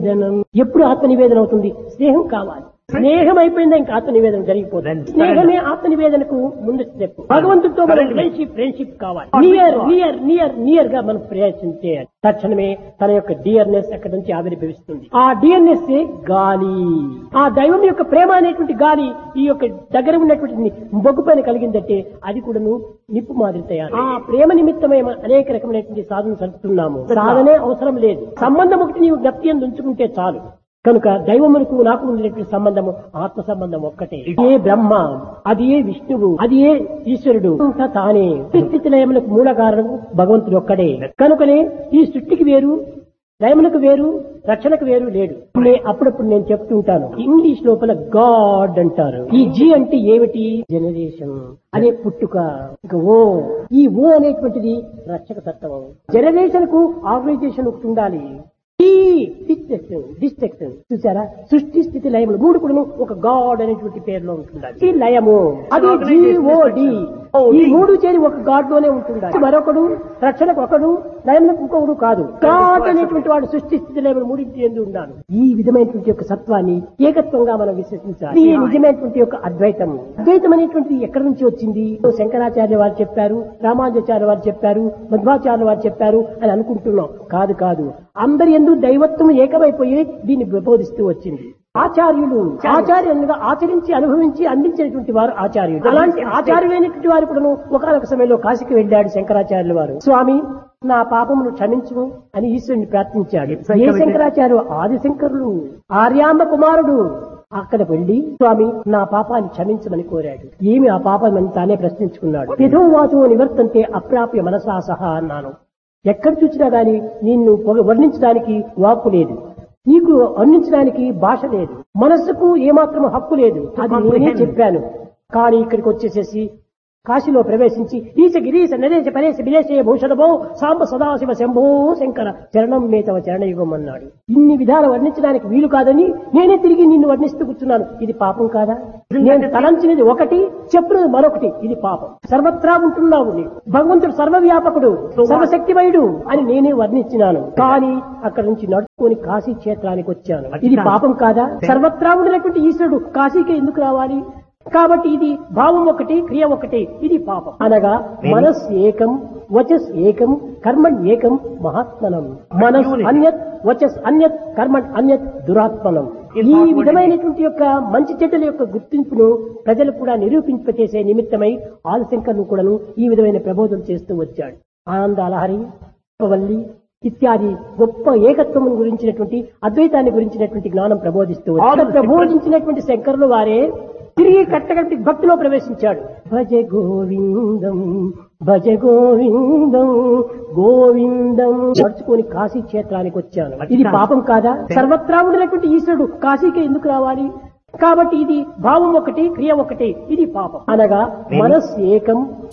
నివేదనం ఎప్పుడు ఆత్మ నివేదన అవుతుంది స్నేహం కావాలి స్నేహం అయిపోయిందా ఇంకా ఆత్మ నివేదన జరిగిపోతుంది స్నేహమే ఆత్మ నివేదనకు ముందు స్టెప్ భగవంతుడితో మనం ఫ్రెండ్షిప్ ఫ్రెండ్షిప్ కావాలి నియర్ నియర్ నియర్ నియర్ గా మనం ప్రయత్నం చేయాలి తక్షణమే తన యొక్క డియర్నెస్ అక్కడి నుంచి ఆవిర్భవిస్తుంది ఆ డియర్నెస్ గాలి ఆ దైవం యొక్క ప్రేమ అనేటువంటి గాలి ఈ యొక్క దగ్గర ఉన్నటువంటి బొగ్గు పైన కలిగిందంటే అది కూడాను నిప్పు మాదిరి తయారు ఆ ప్రేమ నిమిత్తమే మనం అనేక రకమైనటువంటి సాధన సరుతున్నాము సాధనే అవసరం లేదు సంబంధం ఒకటి నీవు జ్ఞప్తి అందు ఉంచుకుంటే చాలు కనుక దైవమునకు నాకు ఉండేటువంటి సంబంధము ఆత్మ సంబంధం ఒక్కటే ఏ బ్రహ్మ అది ఏ విష్ణువు అది ఏ ఈశ్వరుడు అంతా తానే స్థితి లయములకు మూల కారణం భగవంతుడు ఒక్కడే కనుకనే ఈ సృష్టికి వేరు లయములకు వేరు రక్షణకు వేరు లేడు నే- అప్పుడప్పుడు నేను చెప్తుంటాను ఇంగ్లీష్ లోపల గాడ్ అంటారు ఈ జీ అంటే ఏమిటి జనరేషన్ అనే పుట్టుక ఇక ఓ ఈ ఓ అనేటువంటిది రక్షక తత్వం జనరేషన్ కు ఆర్గనైజేషన్ ఒకటి ఉండాలి ఈ డిస్ట్రక్షన్ చూసారా సృష్టి స్థితి లయములు మూడు కూడా ఒక గాడ్ అనేటువంటి పేరులో ఉంటుండాలి ఈ లయము అది జిఓడి ఈ మూడు చేరి ఒక గాడ్ లోనే ఉంటుండాలి మరొకడు రక్షణకు ఒకడు లయములకు ఇంకొకడు కాదు గాడ్ అనేటువంటి వాడు సృష్టి స్థితి లయములు మూడింటి ఎందు ఉండాలి ఈ విధమైనటువంటి యొక్క సత్వాన్ని ఏకత్వంగా మనం విశ్వసించాలి ఈ నిజమైనటువంటి యొక్క అద్వైతం అద్వైతం అనేటువంటిది ఎక్కడి నుంచి వచ్చింది శంకరాచార్య వారు చెప్పారు రామానుజాచార్య వారు చెప్పారు మధ్వాచార్య వారు చెప్పారు అని అనుకుంటున్నాం కాదు కాదు అందరి ఎందు దైవత్వం ఏకమైపోయి దీన్ని ప్రబోధిస్తూ వచ్చింది ఆచార్యులు ఆచార్యులుగా ఆచరించి అనుభవించి అందించినటువంటి వారు ఆచార్యులు అలాంటి ఆచార్యులైనటువంటి వారు కూడా ఒకనొక సమయంలో కాశీకి వెళ్ళాడు శంకరాచార్యుల వారు స్వామి నా పాపమును క్షమించు అని ఈశ్వరుని ప్రార్థించాడు ఏ శంకరాచార్య ఆదిశంకరులు ఆర్యాంబ కుమారుడు అక్కడ వెళ్లి స్వామి నా పాపాన్ని క్షమించమని కోరాడు ఏమి ఆ పాపమని తానే ప్రశ్నించుకున్నాడు యథోవాచో నివర్తంతే అప్రాప్య మనసా సహా అన్నాను ఎక్కడ చూసినా గాని నిన్ను పొగ- వర్ణించడానికి వాక్కు లేదు నీకు వర్ణించడానికి భాష లేదు మనస్సుకు ఏమాత్రం హక్కు లేదు అది నేనే చెప్పాను కానీ ఇక్కడికి వచ్చేసేసి కాశీలో ప్రవేశించి ఈశ గిరీశ నరేశ పరేశ విలేశే భూషణభో సాంబ సదాశివ శంభో శంకర చరణం మే తవ చరణయుగం అన్నాడు ఇన్ని విధాలు వర్ణించడానికి వీలు కాదని నేనే తిరిగి నిన్ను వర్ణిస్తూ కూర్చున్నాను ఇది పాపం కాదా నేను తలంచినది ఒకటి చెప్పినది మరొకటి ఇది పాపం సర్వత్రా ఉంటున్నావు నీవు భగవంతుడు సర్వవ్యాపకుడు సర్వశక్తిమయుడు అని నేనే వర్ణించినాను కానీ అక్కడ నుంచి నడుచుకొని కాశీ క్షేత్రానికి వచ్చాను ఇది పాపం కాదా సర్వత్రా ఉండినటువంటి ఈశ్వరుడు కాశీకి ఎందుకు రావాలి కాబట్టి ఇది భావం ఒకటి క్రియ ఒకటి ఇది పాపం అనగా మనస్ ఏకం వచస్ ఏకం కర్మణ్ ఏకం మహాత్మనం మనస్ అన్యత్ వచస్ అన్యత్ కర్మణ్ అన్యత్ దురాత్మనం ఈ విధమైనటువంటి యొక్క మంచి చెడ్డల యొక్క గుర్తింపును ప్రజలు కూడా నిరూపింపచేసే నిమిత్తమై ఆదిశంకర్ను కూడాను ఈ విధమైన ప్రబోధం చేస్తూ వచ్చాడు ఆనందాలహరి వల్లి ఇత్యాది గొప్ప ఏకత్వం గురించినటువంటి అద్వైతాన్ని గురించినటువంటి జ్ఞానం ప్రబోధిస్తూ వచ్చాడు. ప్రబోధించినటువంటి శంకరులు వారే తిరిగి కట్టగట్టి భక్తిలో ప్రవేశించాడు భజ గోవిందం భజ గోవిందం గోవిందం నడుచుకొని కాశీ క్షేత్రానికి వచ్చాను ఇది పాపం కాదా సర్వత్రా ఉండినటువంటి ఈశ్వరుడు కాశీకి ఎందుకు రావాలి కాబట్టి ఇది భావం ఒకటి క్రియ ఒకటి ఇది పాపం అనగా మనస్ ఏకం